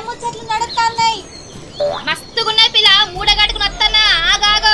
ముచ్చట్లు నడుస్తున్నాయి మస్తుగున్నాయి పిల్ల మూడ కట్టుకుని వస్తానా ఆగాగు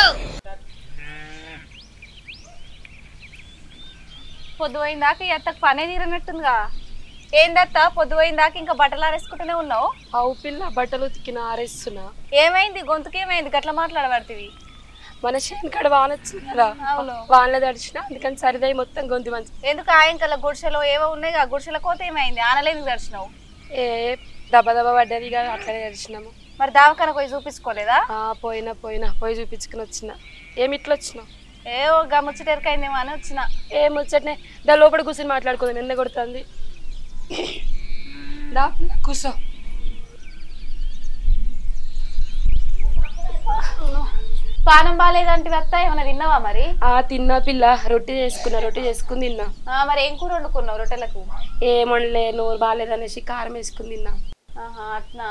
పొద్దుపోయిందాక ఈ అత్తకు పనే తీరనట్టుందిగా ఏందత్త పొద్దుపోయిందాక ఇంకా బట్టలు ఆరేసుకుంటూనే ఉన్నావు అవు పిల్ల బట్టలు ఉతికిన ఆరేస్తున్నా ఏమైంది గొంతుకి ఏమైంది గట్ల మాట్లాడబడుతుంది మన శనికాడ వాన వచ్చింది కదా అవును. వానలో తడిచిన అందుకని సరిదై మొత్తం గొంతు మంచి ఎందుకు ఆయంకల గుడిసెలో ఏవో ఉన్నాయి గుడిసెల కోత ఏమైంది ఆనలేందుకు దర్శనవు ఏ దెబ్బ దెబ్బ పడ్డది ఇక అట్లనే తడిచినాము మరి దావకాన పోయి చూపించుకోలేదా ఆ, పోయినా పోయినా పోయి చూపించుకుని వచ్చిన ఏమి ఇట్లా వచ్చినావు ఏ ఓ గమ్ముచ్చటెరకైందేమో అని వచ్చిన ఏం ముచ్చటనే దా లోపల కూర్చొని మాట్లాడుకుందాం ఎండ కొడుతుంది దా పిల్ల, కూర్చో పానం బాగాలేదంటే అత్త ఏమైనా తిన్నావా మరి ఆ తిన్నా పిల్ల రొట్టె చేసుకున్నా రొట్టె చేసుకుని తిన్నా ఆ, మరి ఏం కూర వండుకున్నావు రొట్టెలకు ఏమనలే నోరు బాగాలేదనేసి కారం వేసుకుని తిన్నా ఆహా అట్నా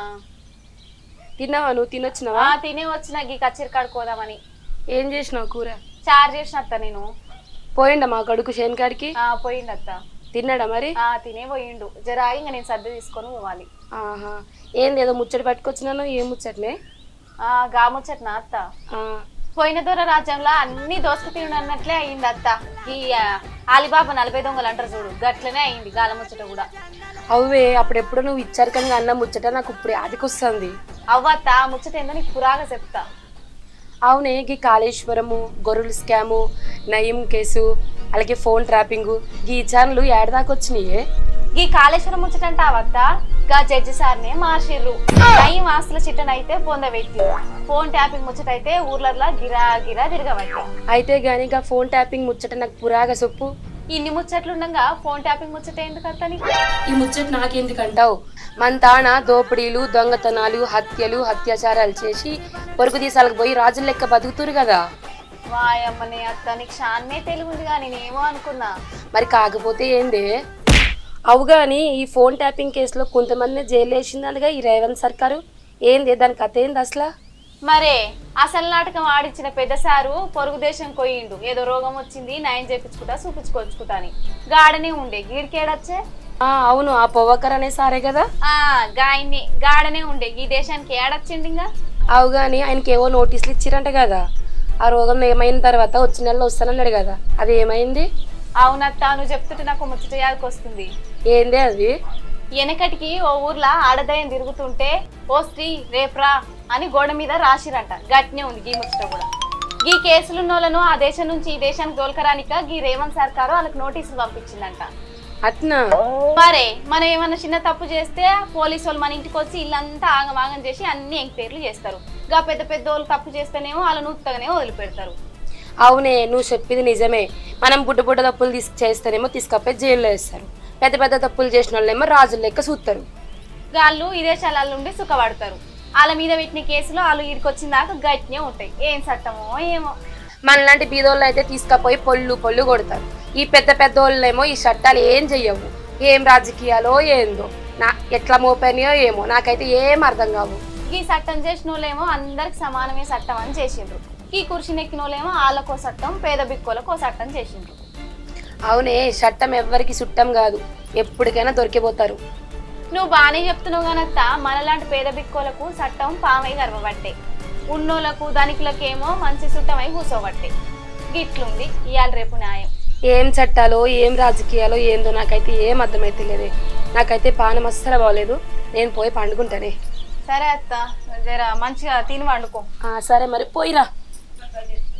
తిన్నావా నువ్వు తినొచ్చినావా ఆ, తినే వచ్చిన గీ కచ్చిరి కాడుకోదామని ఏం చేసినావు కూర చార్జ్ చేసిన అత్త నేను పోయిండా మా కొడుకు శనికాడికి ఆ పోయిండు అత్త తిన్నాడా మరి ఆ తినే పోయిండు జరా ఇంకా నేను సర్ది తీసుకొని పోవాలి ఆహా ఏంది ఏదో ముచ్చట పట్టుకొచ్చినాను ఏం ముచ్చటనే ఆ గాముచ్చట్నా అత్త ఆ, పోయిన దూర రాజ్యంలో అన్ని దోసుకు తినన్నట్లే అయింది అత్త ఈ ఆ, ఆలిబాబా నలభై దొంగలు అంటారు చూడు గట్లనే అయింది గాలముచ్చట కూడా అవే అప్పుడెప్పుడు నువ్వు ఇచ్చారు కానీ అన్న ముచ్చట నాకు ఇప్పుడు ఆదికొస్తుంది అవ్వత్త ఆ ముచ్చట ఏందో నీకు పురాగా చెప్తా అవునే గీ కాళేశ్వరము గొర్రెల స్కాము నయం కేసు అలాగే ఫోన్ ట్రాపింగ్ గీ ఛానల్ ఏడదాకా వచ్చినాయే ఈ కాళేశ్వరం ముచ్చట అంటే అవత్త గా జడ్జి సార్నే మార్చిర్రు నయం ఆస్తుల చిట్టనైతే పొందబెట్టి ఫోన్ ట్యాపింగ్ ముచ్చట అయితే ఊర్లర్లా గిరా గిరా తిరగబట్టి అయితే గానీ గా ఫోన్ ట్యాపింగ్ ముచ్చట నాకు పురాగా సొప్పు ఇన్ని ముచ్చట్లు ఉండగా ఫోన్ ట్యాపింగ్ ముచ్చట ఎందుకు అత్త నీకు ఈ ముచ్చట నాకెందుకంటావు మన తాన దోపిడీలు దొంగతనాలు హత్యలు అత్యాచారాలు చేసి పొరుగు దేశాలకు పోయి రాజుల లెక్క బతుకుతురు కదా వాయమ్మని అత్త నీకు షాన్నే తెలివి ఉందిగా నేనేమో అనుకున్నా మరి కాకపోతే ఏందే అవు కానీ ఈ ఫోన్ ట్యాపింగ్ కేసులో కొంతమంది జైలు వేసిందనగా ఈ రేవంత్ సర్కారు ఏంది దాని కథ ఏంది అసలు మరే అసలు నాటకం ఆడిచ్చిన పెద్ద సారు పొరుగు దేశం కొయ్యిండు ఏదో రోగం వచ్చింది నయం చేపించుకుంటా చూపించుకొచ్చుకుంటా అని గాడనే ఉండే గీడికేడచ్చే ఆ, అవును ఆ పొవ్వకర్ అనే సారే కదా ఆ గాయన్ని గాడనే ఉండే ఈ దేశానికి ఏడొచ్చిండి ఇంకా అవు కానీ ఆయనకి ఏవో నోటీసులు ఇచ్చిరంట కదా ఆ రోగం ఏమైన తర్వాత వచ్చిన నెలలో వస్తానన్నాడు కదా అది ఏమైంది అవునత్త నువ్వు చెప్తుంటే నాకు ముచ్చట యాదకి వస్తుంది ఏంది అది వెనకటికి ఓ ఊర్లో ఆడదయం తిరుగుతుంటే ఓ స్త్రీ రేప్రా అని గోడ మీద రాసిరంట గట్నే ఉంది గీ ముచ్చట కూడా గీ కేసులున్నోళ్ళను ఆ దేశం నుంచి ఈ దేశానికి దోల్కరానిక గీ రేవంత్ సర్కారు వాళ్ళకి నోటీసులు పంపించిందంట అట్నా మరే మనం ఏమన్నా చిన్న తప్పు చేస్తే పోలీసు వాళ్ళు మన ఇంటికి వచ్చి ఇల్లంతా ఆగమాగం చేసి అన్ని ఎంక్వైరీలు చేస్తారు గా పెద్ద పెద్ద వాళ్ళు తప్పు చేస్తేనేమో వాళ్ళని ఉత్తగానే వదిలిపెడతారు అవునే నువ్వు చెప్పింది నిజమే మనం బుడ్డ బుడ్డ తప్పులు తీసుకు చేస్తేనేమో తీసుకపోయి జైల్లో వేస్తారు పెద్ద పెద్ద తప్పులు చేసిన వాళ్ళేమో రాజుల లెక్క చూస్తారు వాళ్ళు విదేశాలలో ఉండి సుఖపడతారు వాళ్ళ మీద పెట్టిన కేసులు వాళ్ళు ఈడికి వచ్చిన దాకా గట్టినే ఉంటాయి ఏం చట్టమో ఏమో మనలాంటి బీదోళ్ళు అయితే తీసుకపోయి పొల్లు పొల్లు కొడతారు ఈ పెద్ద పెద్ద వాళ్ళేమో ఈ చట్టాలు ఏం చెయ్యవు ఏం రాజకీయాలో ఏందో నా ఎట్లా మోపనియో ఏమో నాకైతే ఏం అర్థం కావు ఈ చట్టం చేసిన వాళ్ళేమో అందరికి సమానమే చట్టం అని చేసిండ్రు ఈ కుర్చీ నెక్కిన వాళ్ళేమో వాళ్ళకో చట్టం పేద బిక్కోలకో చట్టం చేసిండ్రు అవునే చట్టం ఎవ్వరికి చుట్టం కాదు ఎప్పటికైనా దొరికిపోతారు నువ్వు బాగానే చెప్తున్నావు కానత్త మనలాంటి పేద బిక్కోలకు చట్టం పామై గర్వపట్టే ఉన్నోళ్ళకు ధనికులకేమో మంచి చుట్టమై కూర్చోబట్టే గిట్లుంది ఇవాళ రేపు న్యాయం ఏం చట్టాలో ఏం రాజకీయాలో ఏందో నాకైతే ఏం అర్థమైతే లేదే నాకైతే పానం అస్సలు బాగలేదు నేను పోయి పండుకుంటానే సరే అత్త జర మంచిగా తిని వండుకో ఆ, సరే మరి పోయిరా